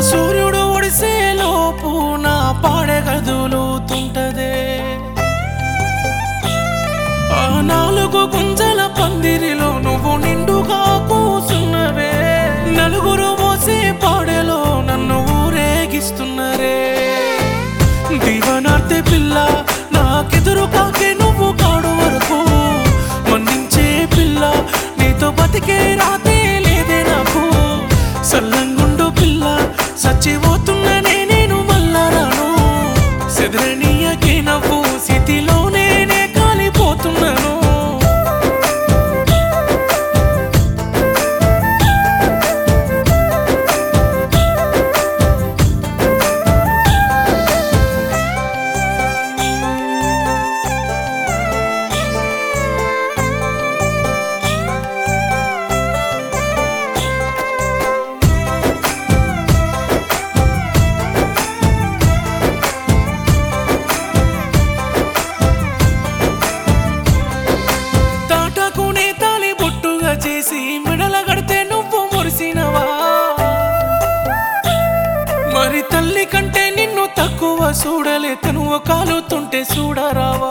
సూర్యుడు ఒడిసే లోపు నా పాడె గదులుతుంటదే ఆ నాలుగు గుంజల పందిరిలో నువ్వు నిండుగా కూసున్నవే నలుగురు మోసే పాడెలో నన్ను ఊరేగిస్తున్నరే దీవనార్తె పిల్ల నాకెదురు కాకే నువ్వు కాడు వరకు మన్నించే పిల్ల నీతో బతికే రాతే లేదే నాకు సల్లంగుండు పిల్ల సచ్చిపోతున్ననే నేను మళ్ళా రాను సెదరనీయకే నవ్వు స్థితిలో నేనే కాలిపోతున్నాను తాటకునే తాలి బొట్టుగా చేసి మెడల గడితే నువ్వు మురిసినవా మరి తల్లి కంటే నిన్ను తక్కువ చూడలే తను కాలుతుంటే చూడరావా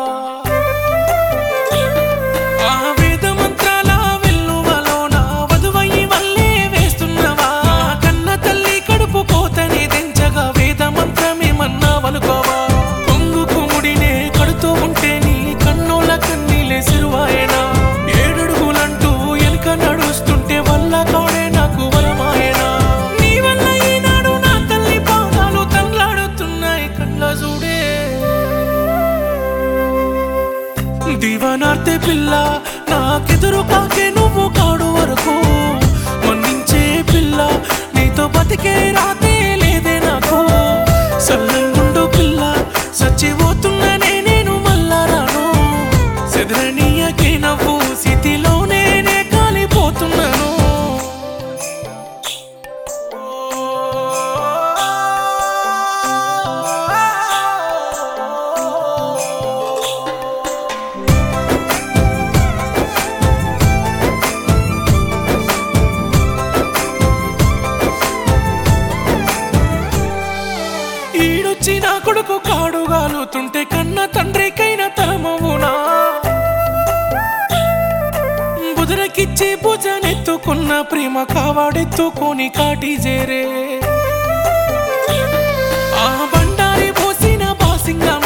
ఆ వేద మంత్రాల వెల్లువలోన వధువయ్యి వల్లే వేస్తున్నవా కన్న తల్లి కడుపు కోతని తెంచగా వేద మంత్రమేమన్నా వలుకోవా పొంగు కుముడినే కడుతూ ఉంటే నీ కన్నుల కన్నీలే సిరువాయనా ఏడడుగులంటూ ఎనక నడుస్తుంటే వల్ల కాడే నాకు వరమాయనా నీ వల్ల ఈనాడు నా తల్లి పాదాలు తన్లాడుతున్నాయి కళ్ళ చూడే దీవనార్తె పిల్ల నాకెదురు కాకే నువ్వు కాడు వరకు మన్నించే పిల్ల నీతో బతికే రాతే లేదే నాకు సల్లంగుండు పిల్ల సచ్చిపోతున్ననే నేను మళ్ళా రాను సెదరనీయకే నవ్వు స్థితిలో నేనే కాలిపోతున్నాను ఈడొచ్చి నా కొడుకు కాడుగాలుతుంటే కన్న తండ్రికైన తరమవునా బుధరకిచ్చి భుజనెత్తుకున్న ప్రేమ కావాడెత్తుకొని కాటి చేరే ఆ బండారి పోసిన బాసింగం